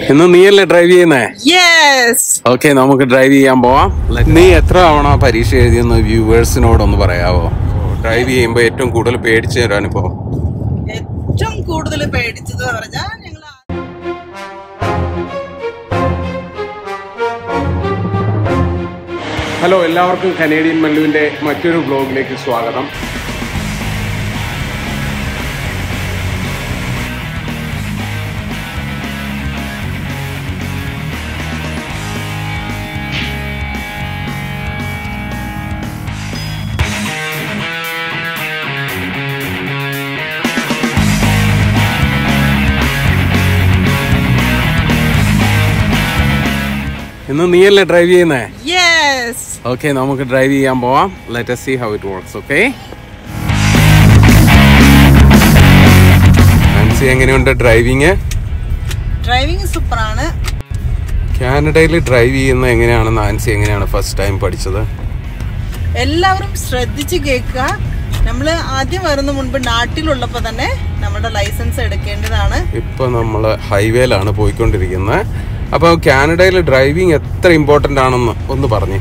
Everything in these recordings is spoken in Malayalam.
ഇന്ന് നീയല്ലേ ഡ്രൈവ് ചെയ്യുന്നേ യെസ് ഓക്കെ നമുക്ക് ഡ്രൈവ് ചെയ്യാൻ പോവാം നീ എത്ര തവണ പരീക്ഷ എഴുതിയെന്ന് വ്യൂവേഴ്സിനോടൊന്ന് പറയാവോ ഡ്രൈവ് ചെയ്യുമ്പോൾ ഏറ്റവും കൂടുതൽ പേടിച്ച ഒരു അനുഭവം ഏറ്റവും കൂടുതൽ പേടിച്ചത് പറഞ്ഞാൽ ഞങ്ങൾ ഹലോ എല്ലാവർക്കും കനേഡിയൻ മല്ലുവിന്റെ മറ്റൊരു ബ്ലോഗിലേക്ക് സ്വാഗതം ഇന്ന് നീയല്ലേ ഡ്രൈവ് ചെയ്യുന്നേ യെസ് ഓക്കെ നമുക്ക് ഡ്രൈവ് ചെയ്യാൻ പോവാം let see how it works okay Nancy എങ്ങനെയുണ്ട് ഡ്രൈവിങ് ഡ്രൈവിംഗ് സൂപ്പറാണ് കാനഡയിൽ ഡ്രൈവ് ചെയ്യുന്ന എങ്ങനെയാണ് നാൻസി എങ്ങനെയാണ് ഫസ്റ്റ് ടൈം പഠിച്ചത് എല്ലാവരും ശ്രദ്ധിച്ച് കേൾക്കുക നമ്മൾ ആദ്യം വരുന്ന മുൻപ് നാട്ടിലുള്ളപ്പോൾ തന്നെ നമ്മുടെ ലൈസൻസ് എടുക്കേണ്ടതാണ് ഇപ്പൊ നമ്മൾ ഹൈവേയിലാണ് പോയിക്കൊണ്ടിരിക്കുന്നത് അപ്പോൾ കാനഡയിൽ ഡ്രൈവിംഗ് എത്ര ഇമ്പോർട്ടൻ്റ് ആണെന്ന് ഒന്ന് പറഞ്ഞേ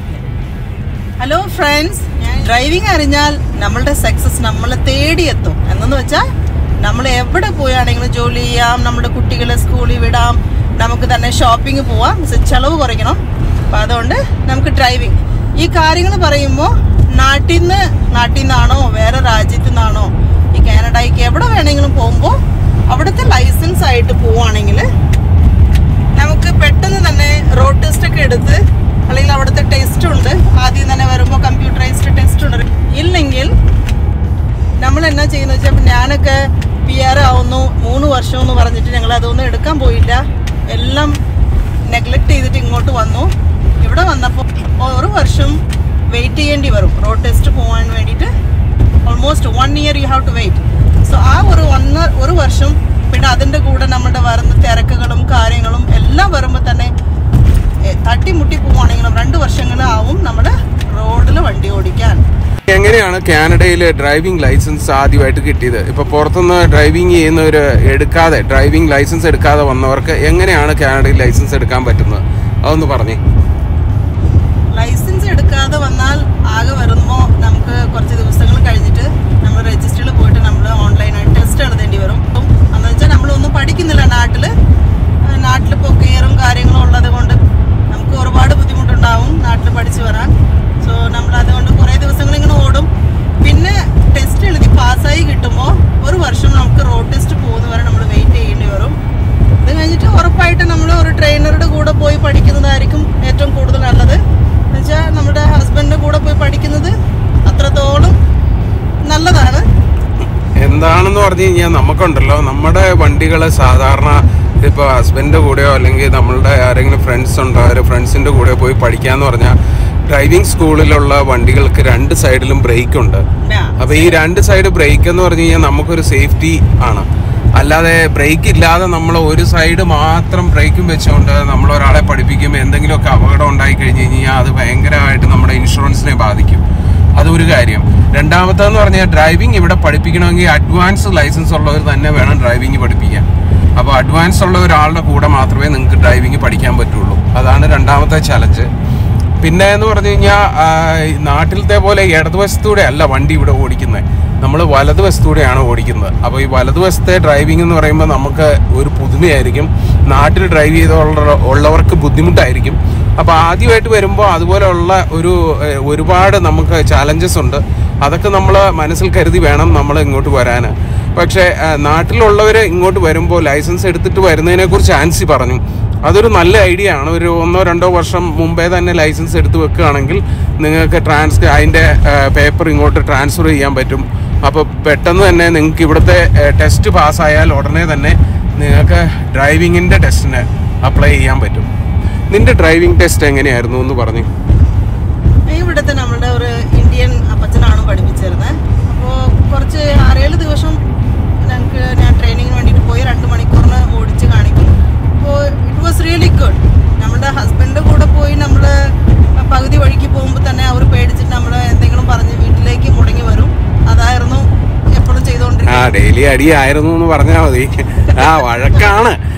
ഹലോ ഫ്രണ്ട്സ് ഡ്രൈവിംഗ് അറിഞ്ഞാൽ നമ്മളുടെ സക്സസ് നമ്മളെ തേടിയെത്തും എന്നെന്ന് വെച്ചാൽ നമ്മൾ എവിടെ പോയാണെങ്കിലും ജോലി ചെയ്യാം നമ്മുടെ കുട്ടികളെ സ്കൂളിൽ വിടാം നമുക്ക് തന്നെ ഷോപ്പിംഗ് പോവാം പക്ഷെ ചെലവ് കുറയ്ക്കണം അപ്പം അതുകൊണ്ട് നമുക്ക് ഡ്രൈവിംഗ് ഈ കാര്യങ്ങൾ പറയുമ്പോൾ നാട്ടിൽ നിന്ന് നാട്ടിൽ നിന്നാണോ വേറെ രാജ്യത്തു നിന്നാണോ ഈ കാനഡയ്ക്ക് എവിടെ വേണമെങ്കിലും പോകുമ്പോൾ അവിടുത്തെ ലൈസൻസ് ആയിട്ട് പോവുകയാണെങ്കിൽ നമുക്ക് പെട്ടെന്ന് തന്നെ റോഡ് ടെസ്റ്റ് ഒക്കെ എടുത്ത് അല്ലെങ്കിൽ അവിടുത്തെ ടെസ്റ്റ് ഉണ്ട് ആദ്യം തന്നെ വരുമ്പോൾ കമ്പ്യൂട്ടറൈസ്ഡ് ടെസ്റ്റ് ഉണ്ട് ഇല്ലെങ്കിൽ നമ്മൾ എന്നാ ചെയ്യുന്ന വെച്ചാൽ ഞാനൊക്കെ പി ആർ ആവുന്നു മൂന്ന് വർഷം എന്ന് പറഞ്ഞിട്ട് ഞങ്ങൾ അതൊന്നും എടുക്കാൻ പോയില്ല എല്ലാം നെഗ്ലക്ട് ചെയ്തിട്ട് ഇങ്ങോട്ട് വന്നു ഇവിടെ വന്നപ്പോൾ ഒരു വർഷം വെയിറ്റ് ചെയ്യേണ്ടി വരും റോഡ് ടെസ്റ്റ് പോകാൻ വേണ്ടിയിട്ട് almost one year you have to wait so ആ ഒരു ഒന്ന് ഒരു വർഷം പിന്നെ അതിൻ്റെ കൂടെ നമ്മുടെ വരുന്ന തിരക്കുകളും കാര്യങ്ങളും എല്ലാം വരുമ്പോൾ തന്നെ എ, തട്ടിമുട്ടി പോവുകയാണെങ്കിലും രണ്ട് വർഷങ്ങൾ ആവും നമ്മുടെ റോഡിൽ വണ്ടി ഓടിക്കാൻ എങ്ങനെയാണ് കാനഡയിൽ ഡ്രൈവിംഗ് ലൈസൻസ് ആദ്യമായിട്ട് കിട്ടിയത് ഇപ്പൊ പുറത്തുനിന്ന് ഡ്രൈവിംഗ് ചെയ്യുന്നവർ എടുക്കാതെ ഡ്രൈവിംഗ് ലൈസൻസ് എടുക്കാതെ വന്നവർക്ക് എങ്ങനെയാണ് കാനഡയിൽ ലൈസൻസ് എടുക്കാൻ പറ്റുന്നത് അതൊന്ന് പറഞ്ഞേ ലൈസൻസ് എടുക്കാതെ വന്നാൽ ആകെ വരുമ്പോൾ നമുക്ക് കുറച്ച് ദിവസങ്ങൾ കഴിഞ്ഞിട്ട് നമ്മൾ രജിസ്റ്ററിൽ പോയിട്ട് നമ്മൾ ഓൺലൈനായിട്ട് ടെസ്റ്റ് എഴുതേണ്ടി വരും അപ്പം എന്ന് വെച്ചാൽ നമ്മളൊന്നും പഠിക്കുന്നില്ല നാട്ടിൽ നാട്ടിലിപ്പോൾ കെയറും കാര്യങ്ങളും ഉള്ളത് കൊണ്ട് നമുക്ക് ഒരുപാട് ബുദ്ധിമുട്ടുണ്ടാവും നാട്ടിൽ പഠിച്ചു വരാൻ സോ നമ്മൾ അതുകൊണ്ട് കുറേ ദിവസങ്ങൾ ഇങ്ങനെ ഓടും പിന്നെ ടെസ്റ്റ് എഴുതി പാസ്സായി കിട്ടുമ്പോൾ ഒരു വർഷം നമുക്ക് റോഡ് ടെസ്റ്റ് പോകുന്ന വരെ നമ്മൾ വെയിറ്റ് ചെയ്യേണ്ടി വരും ഇത് കഴിഞ്ഞിട്ട് ഉറപ്പായിട്ട് നമ്മൾ ഒരു ട്രെയിനറുടെ കൂടെ പോയി പഠിക്കുന്നതായിരിക്കും ഏറ്റവും കൂടുതൽ നല്ലത് എന്നുവെച്ചാൽ നമ്മുടെ ഹസ്ബൻഡിന്റെ കൂടെ പോയി പഠിക്കുന്നത് അത്രത്തോളം നല്ലതാണ് എന്താണെന്ന് പറഞ്ഞു കഴിഞ്ഞാൽ നമുക്കുണ്ടല്ലോ നമ്മുടെ വണ്ടികൾ സാധാരണ ഇപ്പൊ ഹസ്ബൻഡിന്റെ കൂടെയോ അല്ലെങ്കിൽ നമ്മളുടെ ആരെങ്കിലും ഫ്രണ്ട്സ് ഉണ്ടോ അവർ ഫ്രണ്ട്സിന്റെ കൂടെ പോയി പഠിക്കാന്ന് പറഞ്ഞാൽ ഡ്രൈവിംഗ് സ്കൂളിലുള്ള വണ്ടികൾക്ക് രണ്ട് സൈഡിലും ബ്രേക്ക് ഉണ്ട് ആ, അപ്പൊ ഈ രണ്ട് സൈഡ് ബ്രേക്ക് എന്ന് പറഞ്ഞു കഴിഞ്ഞാൽ നമുക്കൊരു സേഫ്റ്റി ആണ് അല്ലാതെ ബ്രേക്ക് ഇല്ലാതെ നമ്മൾ ഒരു സൈഡ് മാത്രം ബ്രേക്കും വെച്ചുകൊണ്ട് നമ്മൾ ഒരാളെ പഠിപ്പിക്കുമ്പോൾ എന്തെങ്കിലുമൊക്കെ അപകടം ഉണ്ടായി കഴിഞ്ഞ് കഴിഞ്ഞാൽ അത് ഭയങ്കരമായിട്ട് നമ്മുടെ ഇൻഷുറൻസിനെ ബാധിക്കും അതൊരു കാര്യം രണ്ടാമത്തെന്ന് പറഞ്ഞാൽ ഡ്രൈവിംഗ് ഇവിടെ പഠിപ്പിക്കണമെങ്കിൽ അഡ്വാൻസ് ലൈസൻസ് ഉള്ളവർ തന്നെ വേണം ഡ്രൈവിംഗ് പഠിപ്പിക്കാൻ അപ്പോൾ അഡ്വാൻസ് ഉള്ള ഒരാളുടെ കൂടെ മാത്രമേ നിങ്ങൾക്ക് ഡ്രൈവിംഗ് പഠിക്കാൻ പറ്റുള്ളൂ അതാണ് രണ്ടാമത്തെ ചലഞ്ച് പിന്നെ എന്ന് പറഞ്ഞു കഴിഞ്ഞാൽ നാട്ടിലത്തെ പോലെ ഇടതുവശത്തൂടെ അല്ല വണ്ടി ഇവിടെ ഓടിക്കുന്നത് നമ്മൾ വലതുവശത്തൂടെയാണ് ഓടിക്കുന്നത് അപ്പോൾ ഈ വലതുവശത്തെ ഡ്രൈവിംഗ് എന്ന് പറയുമ്പോൾ നമുക്ക് ഒരു പുതുമയായിരിക്കും നാട്ടിൽ ഡ്രൈവ് ചെയ്തുള്ള ഉള്ളവർക്ക് ബുദ്ധിമുട്ടായിരിക്കും അപ്പോൾ ആദ്യമായിട്ട് വരുമ്പോൾ അതുപോലെയുള്ള ഒരു ഏഹ്, ഒരുപാട് നമുക്ക് ചാലഞ്ചസ് ഉണ്ട് അതൊക്കെ നമ്മൾ മനസ്സിൽ കരുതി വേണം നമ്മൾ ഇങ്ങോട്ട് വരാൻ പക്ഷേ നാട്ടിലുള്ളവർ ഇങ്ങോട്ട് വരുമ്പോൾ ലൈസൻസ് എടുത്തിട്ട് വരുന്നതിനെക്കുറിച്ച് ആൻസി പറഞ്ഞു അതൊരു നല്ല ഐഡിയ ആണ് ഒരു ഒന്നോ രണ്ടോ വർഷം മുമ്പേ തന്നെ ലൈസൻസ് എടുത്ത് വെക്കുകയാണെങ്കിൽ നിങ്ങൾക്ക് ട്രാൻസ് അതിൻ്റെ പേപ്പർ ഇങ്ങോട്ട് ട്രാൻസ്ഫർ ചെയ്യാൻ പറ്റും അപ്പോൾ പെട്ടെന്ന് തന്നെ നിങ്ങൾക്ക് ഇവിടുത്തെ ടെസ്റ്റ് പാസ്സായാൽ ഉടനെ തന്നെ നിങ്ങൾക്ക് ഡ്രൈവിങ്ങിൻ്റെ ടെസ്റ്റിന് അപ്ലൈ ചെയ്യാൻ പറ്റും നിന്റെ ഡ്രൈവിംഗ് ടെസ്റ്റ് എങ്ങനെയായിരുന്നു എന്ന് പറഞ്ഞു ഇവിടുത്തെ നമ്മുടെ ഒരു ഇന്ത്യൻ അപ്പച്ചനാണ് പഠിപ്പിച്ചിരുന്നത് അപ്പോൾ കുറച്ച് ആറേഴ് ദിവസം ഞങ്ങൾക്ക് ഞാൻ ട്രെയിനിങ്ങിന് വേണ്ടിയിട്ട് പോയി രണ്ട് മണിക്കൂറിന് ഓടിച്ച് കാണിക്കും അപ്പോൾ ഇറ്റ് വാസ് റിയലി ഗുഡ് നമ്മുടെ ഹസ്ബൻഡിൻ്റെ കൂടെ പോയി നമ്മൾ പകുതി വഴിക്ക് പോകുമ്പോൾ തന്നെ അവർ പേടിച്ചിട്ട് നമ്മൾ എന്തെങ്കിലും പറഞ്ഞ് വീട്ടിലേക്ക് മുടങ്ങി വരും അതായിരുന്നു എപ്പോഴും ആ ചെയ്തുകൊണ്ടിരിക്കുന്നത് ഡെയിലി അടിയായിരുന്നു എന്ന് പറഞ്ഞാൽ മതി ആ വഴക്കാണ്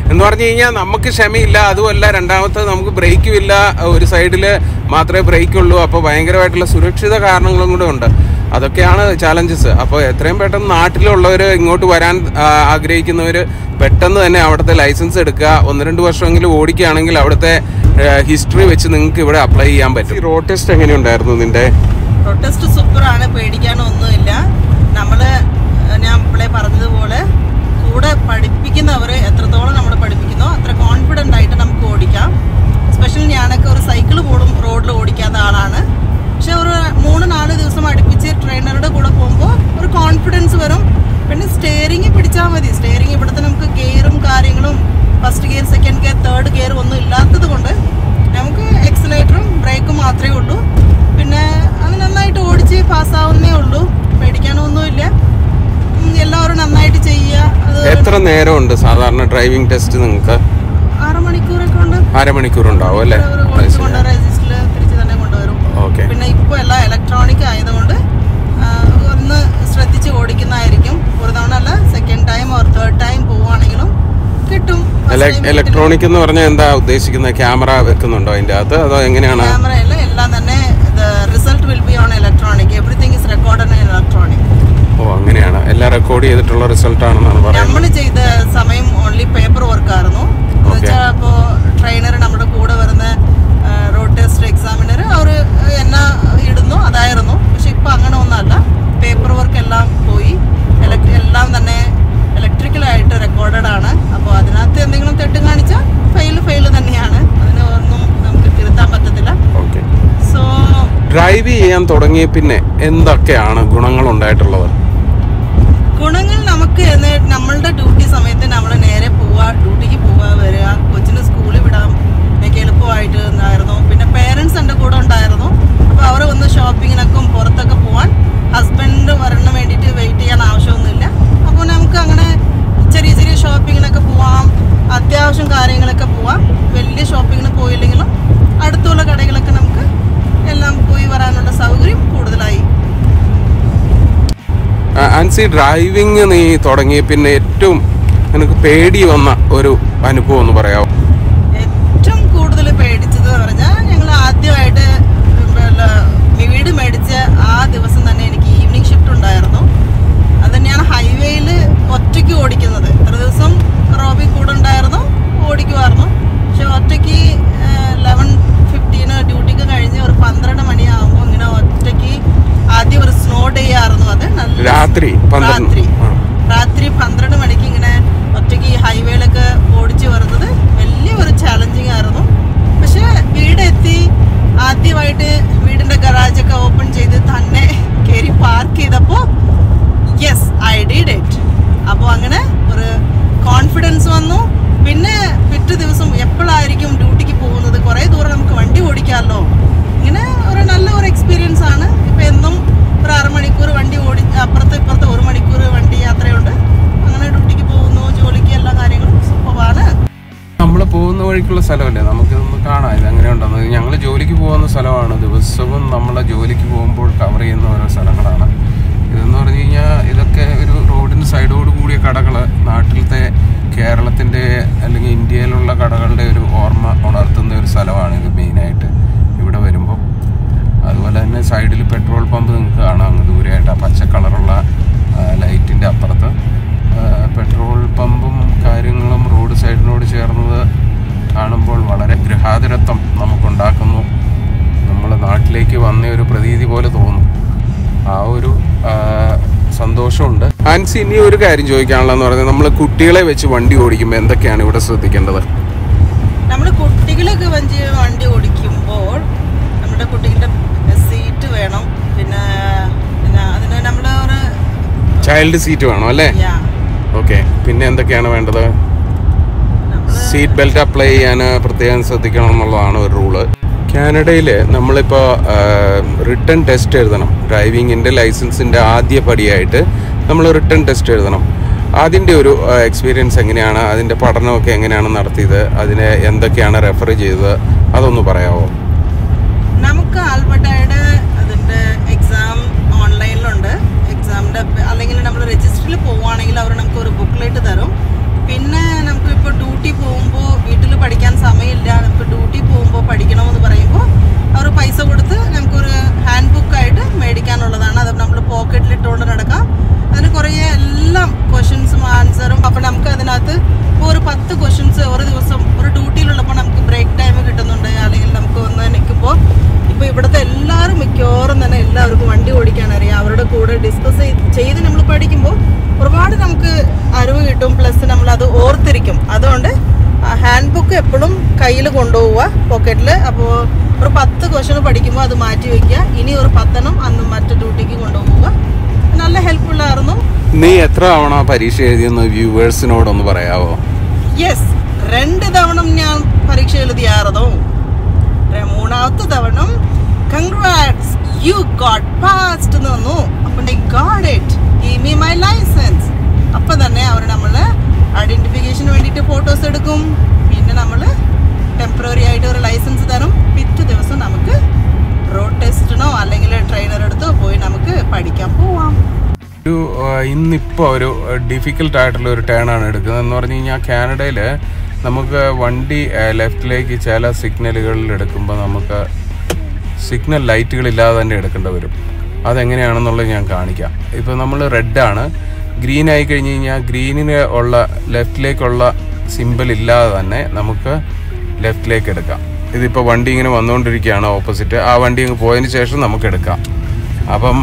എന്ന് പറഞ്ഞു കഴിഞ്ഞാൽ നമുക്ക് ക്ഷമയില്ല അതുമല്ല രണ്ടാമത്തെ നമുക്ക് ബ്രേക്കും ഇല്ല ഒരു സൈഡിൽ മാത്രമേ ബ്രേക്ക് ഉള്ളൂ അപ്പോൾ ഭയങ്കരമായിട്ടുള്ള സുരക്ഷിത കാരണങ്ങളും കൂടെ ഉണ്ട് അതൊക്കെയാണ് ചാലഞ്ചസ് അപ്പോൾ എത്രയും പെട്ടെന്ന് നാട്ടിലുള്ളവർ ഇങ്ങോട്ട് വരാൻ ആഗ്രഹിക്കുന്നവർ പെട്ടെന്ന് തന്നെ അവിടുത്തെ ലൈസൻസ് എടുക്കുക ഒന്ന് രണ്ട് വർഷമെങ്കിലും ഓടിക്കുകയാണെങ്കിൽ അവിടുത്തെ ഹിസ്റ്ററി വെച്ച് നിങ്ങൾക്ക് ഇവിടെ അപ്ലൈ ചെയ്യാൻ പറ്റും റോഡ് ടെസ്റ്റ് എങ്ങനെയുണ്ടായിരുന്നു നിന്റെ പ്രൊട്ടസ്റ്റ് സൂപ്പറാണ് പേടിക്കാനൊന്നുമില്ല നമ്മള് ഏഹ്, ഞാൻ ഇപ്പോഴേ പറഞ്ഞതുപോലെ കൂടെ പഠിപ്പിക്കുന്നവർ എത്രത്തോളം നമ്മൾ പഠിപ്പിക്കുന്നോ അത്ര കോൺഫിഡൻ്റ് ആയിട്ട് നമുക്ക് ഓടിക്കാം സ്പെഷ്യൽ ഞാനൊക്കെ ഒരു സൈക്കിൾ പോലും റോഡിൽ ഓടിക്കാത്ത ആളാണ് പക്ഷെ ഒരു മൂന്ന് നാല് ദിവസം അടുപ്പിച്ച് ട്രെയിനറുടെ കൂടെ പോകുമ്പോൾ ഒരു കോൺഫിഡൻസ് വരും പിന്നെ സ്റ്റെയറിങ് പിടിച്ചാൽ മതി സ്റ്റെയറിങ് ഇവിടുത്തെ നമുക്ക് ഗിയറും കാര്യങ്ങളും first gear second gear third gear ഒന്നും ഇല്ലാത്തത് കൊണ്ട് നമുക്ക് എക്സലേറ്ററും ബ്രേക്കും മാത്രമേ ഉള്ളൂ പിന്നെ അത് നന്നായിട്ട് ഓടിച്ച് പാസ്സാവുന്നേ ഉള്ളൂ പേടിക്കാനൊന്നുമില്ല ഉം, എല്ലാവരും നന്നായിട്ട് ചെയ്യുക അത് എത്ര നേരമുണ്ട് സാധാരണ ഡ്രൈവിംഗ് ടെസ്റ്റ് നിങ്ങൾക്ക് ആറ് മണിക്കൂറൊക്കെ ഉണ്ട് അരമണിക്കൂർ ഉണ്ടാവും അല്ലേ ഒരു കൊടുത്ത് കൊണ്ട് രജിസ്റ്ററിൽ തിരിച്ച് തന്നെ കൊണ്ടുവരും ഓക്കെ പിന്നെ ഇപ്പോൾ എല്ലാം ഇലക്ട്രോണിക് ആയതുകൊണ്ട് ആ, ഒന്ന് ശ്രദ്ധിച്ച് ഓടിക്കുന്നതായിരിക്കും ഒരു തവണ അല്ല second time or third time പോവുകയാണെങ്കിലും കിട്ടും ഇലക്ട്രോണിക് എന്ന് പറഞ്ഞാൽ എന്താ ഉദ്ദേശിക്കുന്നത് ക്യാമറ വെക്കുന്നുണ്ടോ അതിന്റെ അകത്ത് അതോ എങ്ങനെയാണ് ക്യാമറയിൽ എല്ലാം തന്നെ result will be on electronic everything is record in electronic ഓ അങ്ങനെയാണ് എല്ലാം റെക്കോർഡ് ചെയ്തിട്ടുള്ള റിസൾട്ട് ആണെന്നാണ് പറയുന്നത് നമ്മൾ ചെയ്ത സമയം ഓൺലി പേപ്പർ വർക്ക് ആയിരുന്നു എന്നുവെച്ചാൽ ഇപ്പോൾ ട്രെയിനർ നമ്മുടെ കൂടെ വരുന്ന റോഡ് ടെസ്റ്റ് എക്സാമിനർ അവർ എന്നാ ഇടുന്നു അതായിരുന്നു പക്ഷെ ഇപ്പൊ അങ്ങനെ ഒന്നല്ല പേപ്പർ വർക്ക് എല്ലാം പോയി elec- എല്ലാം തന്നെ ഇലക്ട്രിക്കലായിട്ട് റെക്കോർഡഡ് ആണ് അപ്പോൾ അതിനകത്ത് എന്തെങ്കിലും തെറ്റ് കാണിച്ചാൽ ഫെയിൽ ഫെയിൽ തന്നെയാണ് അതിന് ഒന്നും നമുക്ക് തിരുത്താൻ പറ്റത്തില്ല ഓക്കെ സോ ഡ്രൈവ് ചെയ്യാൻ തുടങ്ങിയ പിന്നെ എന്തൊക്കെയാണ് ഗുണങ്ങൾ ഉണ്ടായിട്ടുള്ളത് ഗുണങ്ങൾ നമുക്ക് എന്ന് നമ്മളുടെ ഡ്യൂട്ടി സമയത്ത് നമ്മൾ നേരെ പോവുക ഡ്യൂട്ടിക്ക് പോവുക വരിക കൊച്ചിന് സ്കൂളിൽ വിടാം എനിക്ക് എളുപ്പമായിട്ട് ഉണ്ടായിരുന്നു പിന്നെ പേരൻസ് എൻ്റെ കൂടെ ഉണ്ടായിരുന്നു അപ്പോൾ അവർ വന്ന് ഷോപ്പിങ്ങിനൊക്കെ പുറത്തൊക്കെ പോവാൻ ഹസ്ബൻഡ് വരണ വേണ്ടിയിട്ട് വെയിറ്റ് ചെയ്യാൻ ആവശ്യമൊന്നുമില്ല അപ്പോൾ നമുക്ക് അങ്ങനെ ചെറിയ ചെറിയ ഷോപ്പിങ്ങിനൊക്കെ പോവാം അത്യാവശ്യം കാര്യങ്ങളൊക്കെ പോവാം വലിയ ഷോപ്പിങ്ങിന് പോയില്ലെങ്കിലും അടുത്തുള്ള കടകളൊക്കെ നമുക്ക് എല്ലാം പോയി വരാനുള്ള സൗകര്യം കൂടുതലായി ആ, ആൻസി ഡ്രൈവിംഗ് നീ തുടങ്ങിയ പിന്നെ ഏറ്റവും നിനക്ക് പേടി വന്ന ഒരു അനുഭവം ഒന്ന് പറയാമോ ഏറ്റവും കൂടുതൽ പേടിച്ചത് പറഞ്ഞാൽ ഞങ്ങൾ ആദ്യമായിട്ട് പിന്നെ വീട് മേടിച്ച ആ ദിവസം തന്നെ എനിക്ക് ഈവനിങ് ഷിഫ്റ്റ് ഉണ്ടായിരുന്നു അത് തന്നെയാണ് ഹൈവേയിൽ ഒറ്റയ്ക്ക് ഓടിക്കുന്നത് ഇത്ര ദിവസം റോബി കൂടെ ഉണ്ടായിരുന്നു ഓടിക്കുമായിരുന്നു പക്ഷെ ഒറ്റയ്ക്ക് ലെവൻ ഫിഫ്റ്റീന് ഡ്യൂട്ടിക്ക് കഴിഞ്ഞ് ഒരു പന്ത്രണ്ട് മണിയാകുമ്പോൾ ഇങ്ങനെ ഒറ്റയ്ക്ക് ആദ്യം ഒരു സ്നോ ഡേ ആയിരുന്നു അത് നല്ല രാത്രി പന്ത്രണ്ട് രാത്രി ആ. രാത്രി പന്ത്രണ്ട് മണിക്ക് ഇങ്ങനെ ഒറ്റയ്ക്ക് ഈ ഹൈവേയിലൊക്കെ ഓടിച്ചു വരുന്നത് വലിയ ഒരു ചാലഞ്ചിങ് ആയിരുന്നു പക്ഷെ വീടെത്തി ആദ്യമായിട്ട് വീടിന്റെ ഗറാജൊക്കെ ഓപ്പൺ ചെയ്ത് തന്നെ കയറി പാർക്ക് ചെയ്തപ്പോൾ യെസ് ഐ ഡിഡ് ഇറ്റ് അപ്പോൾ അങ്ങനെ ഒരു കോൺഫിഡൻസ് വന്നു പിന്നെ പിറ്റേ ദിവസം എപ്പോഴായിരിക്കും ഡ്യൂട്ടിക്ക് പോകുന്നത് കുറേ ദൂരം നമുക്ക് വണ്ടി ഓടിക്കാമല്ലോ ഇങ്ങനെ ഒരു നല്ല ഒരു എക്സ്പീരിയൻസ് ആണ് ഇപ്പം എന്നും ഒരു അരമണിക്കൂർ വണ്ടി ഓടി അപ്പുറത്ത് ഇപ്പുറത്ത് ഒരു മണിക്കൂർ വണ്ടി യാത്രയുണ്ട് അങ്ങനെ ഡ്യൂട്ടിക്ക് പോകുന്നു ജോലിക്ക് എല്ലാ കാര്യങ്ങളും സൂപ്പറാണ് നമ്മൾ പോകുന്ന വഴിക്കുള്ള സ്ഥലമല്ലേ നമുക്കിതൊന്ന് കാണാം ഇത് എങ്ങനെയുണ്ടെന്ന് ഞങ്ങൾ ജോലിക്ക് പോകുന്ന സ്ഥലമാണ് ദിവസവും നമ്മളെ ജോലിക്ക് പോകുമ്പോൾ കവർ ചെയ്യുന്ന ഓരോ സ്ഥലങ്ങളാണ് ഇതെന്ന് പറഞ്ഞു കഴിഞ്ഞാൽ ഇതൊക്കെ ഒരു റോഡിന് സൈഡോട് കൂടിയ കടകൾ നാട്ടിലത്തെ കേരളത്തിൻ്റെ അല്ലെങ്കിൽ ഇന്ത്യയിലുള്ള കടകളുടെ ഒരു ഓർമ്മ ഉണർത്തുന്ന ഒരു സ്ഥലമാണ് ഇത് മെയിനായിട്ട് ഇവിടെ വരുമ്പോൾ അതുപോലെ തന്നെ സൈഡിൽ പെട്രോൾ പമ്പ് നിങ്ങൾക്ക് കാണാം അങ്ങ് ദൂരെയായിട്ട് ആ പച്ച കളറുള്ള ലൈറ്റിൻ്റെ അപ്പുറത്ത് ആ, പെട്രോൾ പമ്പും കാര്യങ്ങളും റോഡ് സൈഡിനോട് ചേർന്നത് കാണുമ്പോൾ വളരെ ഗൃഹാതുരത്വം നമുക്കുണ്ടാക്കുന്നു നമ്മൾ നാട്ടിലേക്ക് വന്ന ഒരു പ്രതീതി പോലെ തോന്നും ആ ഒരു ആ, സന്തോഷമുണ്ട് ആൻസി ഇനി ഒരു കാര്യം ചോദിക്കാനുള്ളതെന്ന് പറഞ്ഞാൽ നമ്മൾ കുട്ടികളെ വെച്ച് വണ്ടി ഓടിക്കുമ്പോൾ എന്തൊക്കെയാണ് ഇവിടെ ശ്രദ്ധിക്കേണ്ടത് നമ്മൾ കുട്ടികളൊക്കെ വഞ്ചി വണ്ടി ഓടിക്കുമ്പോൾ നമ്മുടെ കുട്ടികളുടെ സീറ്റ് വേണം പിന്നെ പിന്നെ അതിന് നമ്മൾ ഒരു ചൈൽഡ് സീറ്റ് വേണം അല്ലേ യാ ഓക്കെ പിന്നെ എന്തൊക്കെയാണ് വേണ്ടത് നമ്മൾ സീറ്റ് ബെൽറ്റ് അപ്ലൈ ചെയ്യാൻ പ്രത്യേകം ശ്രദ്ധിക്കണം എന്നുള്ളതാണ് ഒരു റൂള് കാനഡയിൽ നമ്മളിപ്പോൾ റിട്ടേൺ ടെസ്റ്റ് എഴുതണം ഡ്രൈവിങ്ങിൻ്റെ ലൈസൻസിൻ്റെ ആദ്യ പടിയായിട്ട് നമ്മൾ റിട്ടേൺ ടെസ്റ്റ് എഴുതണം അതിൻ്റെ ഒരു എക്സ്പീരിയൻസ് എങ്ങനെയാണ് അതിൻ്റെ പഠനമൊക്കെ എങ്ങനെയാണ് നടത്തിയത് അതിനെ എന്തൊക്കെയാണ് റെഫർ ചെയ്തത് അതൊന്ന് പറയാമോ നമുക്ക് ആൽബർട്ടയുടെ അതിന്റെ എക്സാം ഓൺലൈനിലുണ്ട് എക്സാമിന്റെ അല്ലെങ്കിൽ നമ്മൾ രജിസ്റ്ററിൽ പോവുകയാണെങ്കിൽ അവർ നമുക്ക് ഒരു ബുക്ക്ലെറ്റ് തരും പിന്നെ നമുക്ക് ഇപ്പോൾ ഡ്യൂട്ടി പത്ത് ക്വസ്റ്റ്യൻസ് ഒരു ദിവസം ഒരു ഡ്യൂട്ടിയിലുള്ളപ്പോൾ നമുക്ക് ബ്രേക്ക് ടൈം കിട്ടുന്നുണ്ട് അല്ലെങ്കിൽ നമുക്ക് വന്ന് നിൽക്കുമ്പോൾ ഇപ്പോൾ ഇവിടുത്തെ എല്ലാവരും മിക്കവാറും തന്നെ എല്ലാവർക്കും വണ്ടി ഓടിക്കാൻ അറിയാം അവരുടെ കൂടെ ഡിസ്കസ് ചെയ്ത് നമ്മൾ പഠിക്കുമ്പോൾ ഒരുപാട് നമുക്ക് അറിവ് കിട്ടും പ്ലസ് നമ്മൾ അത് ഓർത്തിരിക്കും അതുകൊണ്ട് ഹാൻഡ് ബുക്ക് എപ്പോഴും കയ്യിൽ കൊണ്ടുപോവുക പോക്കറ്റിൽ അപ്പോൾ ഒരു പത്ത് ക്വസ്റ്റ്യൻ പഠിക്കുമ്പോൾ അത് മാറ്റി വെക്കുക ഇനി ഒരു പത്തെണ്ണം അന്ന് മറ്റു ഡ്യൂട്ടിക്ക് കൊണ്ടുപോവുക നല്ല ഹെൽപ്ഫുൾ ആയിരുന്നു നീ എത്ര തവണ പരീക്ഷ എഴുതിയെന്ന് വ്യൂവേഴ്സിനോടൊന്ന് പറയാവോ യെസ് രണ്ട് തവണ ഞാൻ പരീക്ഷ എഴുതിയായിരുന്നു ര- മൂന്നാമത്തെ തവണ കൺഗ്രാറ്റ്സ് യു ഗോട്ട് പാസ്ഡ് എന്ന് വന്നു അപ്പം got it give me my licence അപ്പം തന്നെ അവർ നമ്മൾ ഐഡന്റിഫിക്കേഷന് വേണ്ടിയിട്ട് ഫോട്ടോസ് എടുക്കും പിന്നെ നമ്മൾ ടെമ്പററി ആയിട്ട് ഒരു ലൈസൻസ് തരും പിറ്റേ ദിവസം നമുക്ക് റോഡ് ടെസ്റ്റിനോ അല്ലെങ്കിൽ ട്രെയിനർ അടുത്തോ പോയി നമുക്ക് പഠിക്കാൻ പോവാം ഒരു ആഹ്, ഇന്നിപ്പോ ഒരു ഡിഫിക്കൽട്ട് ആയിട്ടുള്ള ഒരു ടേൺ ആണ് എടുക്കുന്നത് എന്ന് പറഞ്ഞു കഴിഞ്ഞാൽ കാനഡയിൽ നമുക്ക് വണ്ടി ലെഫ്റ്റിലേക്ക് ചില സിഗ്നലുകളിൽ എടുക്കുമ്പോൾ നമുക്ക് സിഗ്നൽ ലൈറ്റുകൾ ഇല്ലാതെ തന്നെ എടുക്കേണ്ടി വരും അതെങ്ങനെയാണെന്നുള്ളത് ഞാൻ കാണിക്കാം ഇപ്പോൾ നമ്മൾ റെഡാണ് ഗ്രീൻ ആയി കഴിഞ്ഞ് കഴിഞ്ഞാൽ ഗ്രീനിന് ഉള്ള ലെഫ്റ്റിലേക്കുള്ള സിമ്പിൾ ഇല്ലാതെ തന്നെ നമുക്ക് ലെഫ്റ്റിലേക്ക് എടുക്കാം ഇതിപ്പോൾ വണ്ടി ഇങ്ങനെ വന്നുകൊണ്ടിരിക്കുകയാണ് ഓപ്പോസിറ്റ് ആ വണ്ടി അങ്ങ് പോയതിന് ശേഷം നമുക്ക് എടുക്കാം അപ്പം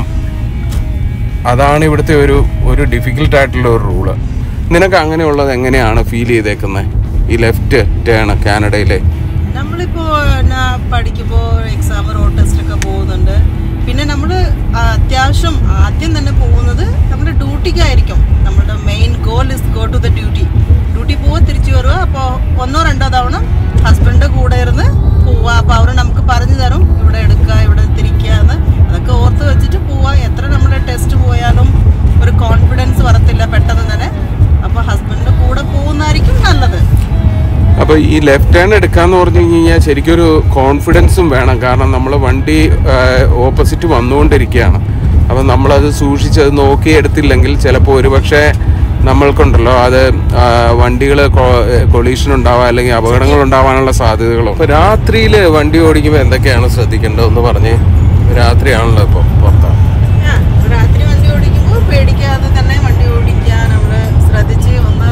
അതാണ് ഇവിടുത്തെ ഒരു ഒരു ഡിഫിക്കൽട്ട് ആയിട്ടുള്ള ഒരു റൂള് നിനക്ക് അങ്ങനെയുള്ളത് എങ്ങനെയാണ് ഫീൽ ചെയ്തേക്കുന്നത് ഈ ലെഫ്റ്റ് ടേൺ കാനഡയിലെ നമ്മളിപ്പോ എന്നാ പഠിക്കുമ്പോ എക്സാം റോഡ് ടെസ്റ്റ് ഒക്കെ പോകുന്നുണ്ട് പിന്നെ നമ്മൾ അത്യാവശ്യം ആദ്യം തന്നെ പോകുന്നത് നമ്മുടെ ഡ്യൂട്ടിക്കായിരിക്കും നമ്മുടെ main goal is go to the duty duty പോവുക തിരിച്ചു വരുക അപ്പോൾ ഒന്നോ രണ്ടോ തവണ ഹസ്ബൻഡിന്റെ കൂടെ ഇരുന്ന് പോവുക അപ്പോൾ അവർ നമുക്ക് പറഞ്ഞു തരും ഇവിടെ എടുക്കുക ഇവിടെ തിരിക്കുക എന്ന് അതൊക്കെ ഓർത്ത് വെച്ചിട്ട് പോവുക എത്ര നമ്മൾ ടെസ്റ്റ് പോയാലും ഒരു കോൺഫിഡൻസ് വരത്തില്ല പെട്ടെന്ന് തന്നെ അപ്പോൾ ഹസ്ബൻഡിന്റെ കൂടെ പോകുന്നതായിരിക്കും നല്ലത് അപ്പോൾ ഈ ലെഫ്റ്റ് ടേൺ എടുക്കാന്ന് പറഞ്ഞു കഴിഞ്ഞാൽ ശരിക്കും ഒരു കോൺഫിഡൻസും വേണം കാരണം നമ്മൾ വണ്ടി ഓപ്പോസിറ്റ് വന്നുകൊണ്ടിരിക്കുകയാണ് അപ്പം നമ്മളത് സൂക്ഷിച്ച് അത് നോക്കി എടുത്തില്ലെങ്കിൽ ചിലപ്പോൾ ഒരുപക്ഷെ നമ്മൾക്കുണ്ടല്ലോ അത് വണ്ടികൾ കൊളീഷൻ ഉണ്ടാവാൻ അല്ലെങ്കിൽ അപകടങ്ങൾ ഉണ്ടാവാനുള്ള സാധ്യതകളോ ഇപ്പോൾ രാത്രിയിൽ വണ്ടി ഓടിക്കുമ്പോൾ എന്തൊക്കെയാണ് ശ്രദ്ധിക്കേണ്ടതെന്ന് പറഞ്ഞ് രാത്രിയാണല്ലോ ഇപ്പോൾ പുറത്താണ് ആ, രാത്രി വണ്ടി ഓടിക്കുമ്പോൾ പേടിക്കാതെ തന്നെ വണ്ടി ഓടിക്കാൻ നമ്മൾ ശ്രദ്ധിച്ച് ഒന്ന്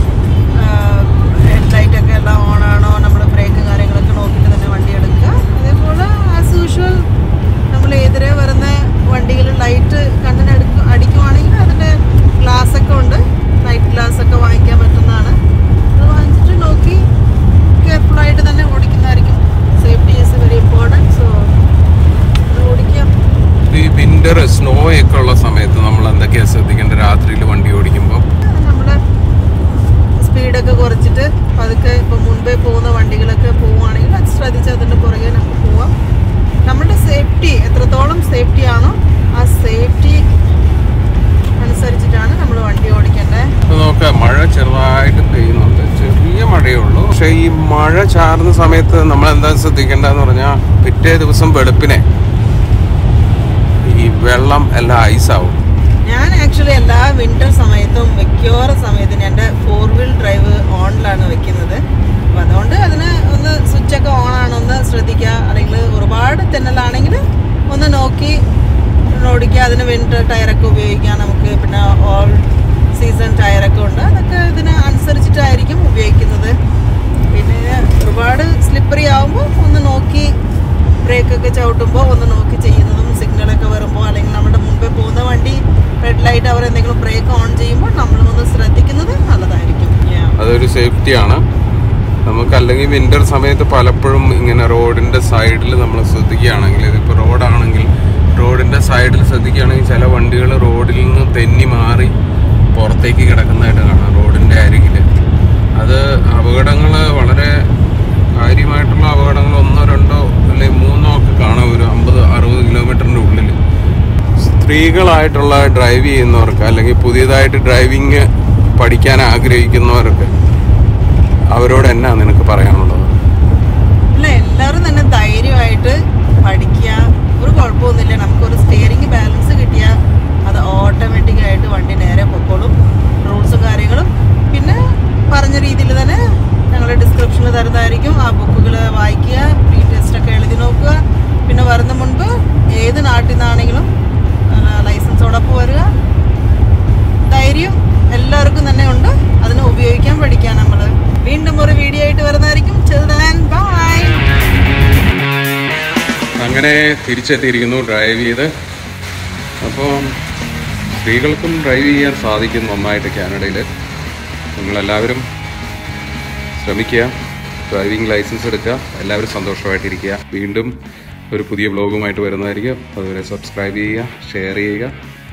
ഹെഡ്ലൈറ്റ് ഒക്കെ എല്ലാം ഓൺ ആണോ നമ്മുടെ ബ്രേക്ക് കാര്യങ്ങളൊക്കെ നോക്കിയിട്ട് തന്നെ വണ്ടി എടുക്കുക അതേപോലെ ആസ് യൂഷ്വൽ നമ്മൾ എതിരെ വരുന്ന വണ്ടികൾ ലൈറ്റ് കണ്ണിന് എടുക്ക അടിക്കുവാണെങ്കിൽ അതിൻ്റെ ഗ്ലാസ് ഒക്കെ ഉണ്ട് നൈറ്റ് ഗ്ലാസ് ഒക്കെ വാങ്ങിക്കാൻ പറ്റുന്നതാണ് അത് വാങ്ങിച്ചിട്ട് നോക്കി കെയർഫുള്ളായിട്ട് തന്നെ ഓടിക്കുന്നതായിരിക്കും safety is very important so ഓടിക്കാം ഈ വിന്റർ സ്നോ ഒക്കെ ഉള്ള സമയത്ത് നമ്മൾ എന്തൊക്കെയാണ് ശ്രദ്ധിക്കേണ്ടത് രാത്രിയിൽ വണ്ടി ഓടിക്കുമ്പോൾ നമ്മുടെ സ്പീഡൊക്കെ കുറച്ചിട്ട് പതുക്കെ ഇപ്പം മുൻപേ പോകുന്ന വണ്ടികളൊക്കെ പോവുകയാണെങ്കിൽ അത് ശ്രദ്ധിച്ച് അതിൻ്റെ പുറകെ നമുക്ക് പോവാം നമ്മുടെ സേഫ്റ്റി എത്രത്തോളം സേഫ്റ്റി ആണോ ആ സേഫ്റ്റി അനുസരിച്ചിട്ടാണ് നമ്മൾ വണ്ടി ഓടിക്കേണ്ടത് ഇപ്പൊ നോക്ക മഴ ചെറുതായിട്ട് പെയ്യുന്നുണ്ട് ചെറിയ മഴയേ ഉള്ളൂ പക്ഷെ ഈ മഴ ചാറുന്ന സമയത്ത് നമ്മൾ എന്താ ശ്രദ്ധിക്കേണ്ടതെന്ന് പറഞ്ഞാൽ പിറ്റേ ദിവസം വെളുപ്പിനെ ഈ വെള്ളം എല്ലാം ഐസാവും ഞാൻ ആക്ച്വലി എല്ലാ വിന്റർ സമയത്തും മിക്കവാറും സമയത്തും എൻ്റെ ഫോർ വീൽ ഡ്രൈവ് ഓണിലാണ് വെക്കുന്നത് അപ്പം അതുകൊണ്ട് അതിന് ഒന്ന് സ്വിച്ചൊക്കെ ഓൺ ആണെന്ന് ശ്രദ്ധിക്കുക അല്ലെങ്കിൽ ഒരുപാട് തെന്നലാണെങ്കിൽ ഒന്ന് നോക്കി ഓടിക്കുക അതിന് വിന്റർ ടയറൊക്കെ ഉപയോഗിക്കാം നമുക്ക് പിന്നെ ഓൾ സീസൺ ടയറൊക്കെ ഉണ്ട് അതൊക്കെ ഇതിന് അനുസരിച്ചിട്ടായിരിക്കും ഉപയോഗിക്കുന്നത് പിന്നെ ഒരുപാട് സ്ലിപ്പറി ആവുമ്പോൾ ഒന്ന് നോക്കി ബ്രേക്കൊക്കെ ചവിട്ടുമ്പോൾ ഒന്ന് നോക്കി ചെയ്യുന്നതും സിഗ്നലൊക്കെ വരുമ്പോൾ അല്ലെങ്കിൽ നമ്മുടെ മുമ്പേ പോകുന്ന വണ്ടി റെഡ് ലൈറ്റ് അവർ എന്തെങ്കിലും ബ്രേക്ക് ഓൺ ചെയ്യുമ്പോൾ നമ്മൾ ഒന്ന് ശ്രദ്ധിക്കുന്നത് നല്ലതായിരിക്കും Yeah. അതൊരു സേഫ്റ്റിയാണ് നമുക്ക് അല്ലെങ്കിൽ വിന്റർ സമയത്ത് പലപ്പോഴും ഇങ്ങനെ റോഡിന്റെ സൈഡിൽ നമ്മൾ ശ്രദ്ധിക്കുകയാണെങ്കിൽ ഇതിപ്പോൾ റോഡാണെങ്കിൽ റോഡിന്റെ സൈഡിൽ ശ്രദ്ധിക്കുകയാണെങ്കിൽ ചില വണ്ടികൾ റോഡിൽ നിന്ന് തെന്നി മാറി പുറത്തേക്ക് കിടക്കുന്നതായിട്ട് കാണാം റോഡിന്റെ അരികിൽ അത് അപകടങ്ങൾ വളരെ കാര്യമായിട്ടുള്ള അപകടങ്ങൾ ഒന്നോ രണ്ടോ അല്ലെങ്കിൽ മൂന്നോ ഒക്കെ കാണാം ഒരു അമ്പത് അറുപത് കിലോമീറ്ററിന്റെ ഉള്ളിൽ സ്ത്രീകളായിട്ടുള്ള ഡ്രൈവ് ചെയ്യുന്നവർക്ക് അല്ലെങ്കിൽ പുതിയതായിട്ട് ഡ്രൈവിങ് പഠിക്കാൻ ആഗ്രഹിക്കുന്നവർക്ക് അവരോട് എന്നാ നിനക്ക് പറയാനുള്ളത് അല്ല എല്ലാവരും തന്നെ ധൈര്യമായിട്ട് പഠിക്കുക ഒരു കുഴപ്പമൊന്നുമില്ല നമുക്കൊരു സ്റ്റിയറിംഗ് ബാലൻസ് കിട്ടിയാൽ അത് ഓട്ടോമാറ്റിക്കായിട്ട് വണ്ടി നേരെ പൊക്കോളും റൂൾസും കാര്യങ്ങളും പിന്നെ പറഞ്ഞ രീതിയിൽ തന്നെ ഞങ്ങൾ ഡിസ്ക്രിപ്ഷനിൽ തരുന്നതായിരിക്കും ആ ബുക്കുകൾ വായിക്കുക പ്രീ ടെസ്റ്റൊക്കെ എഴുതി നോക്കുക പിന്നെ വരുന്ന മുൻപ് ഏത് നാട്ടിൽ നിന്നാണെങ്കിലും ലൈസൻസോടൊപ്പം വരിക ധൈര്യം എല്ലാവർക്കും തന്നെ ഉണ്ട് അതിനെ ഉപയോഗിക്കാൻ പഠിക്കാൻ നമ്മൾ അങ്ങനെ തിരിച്ചെത്തിയിരിക്കുന്നു ഡ്രൈവ് ചെയ്ത് അപ്പോൾ സ്ത്രീകൾക്കും ഡ്രൈവ് ചെയ്യാൻ സാധിക്കും നന്നായിട്ട് കാനഡയിൽ നിങ്ങളെല്ലാവരും ശ്രമിക്കുക ഡ്രൈവിംഗ് ലൈസൻസ് എടുക്കുക എല്ലാവരും സന്തോഷമായിട്ടിരിക്കുക വീണ്ടും ഒരു പുതിയ ബ്ലോഗുമായിട്ട് വരുന്നതായിരിക്കും അതുവരെ സബ്സ്ക്രൈബ് ചെയ്യുക ഷെയർ ചെയ്യുക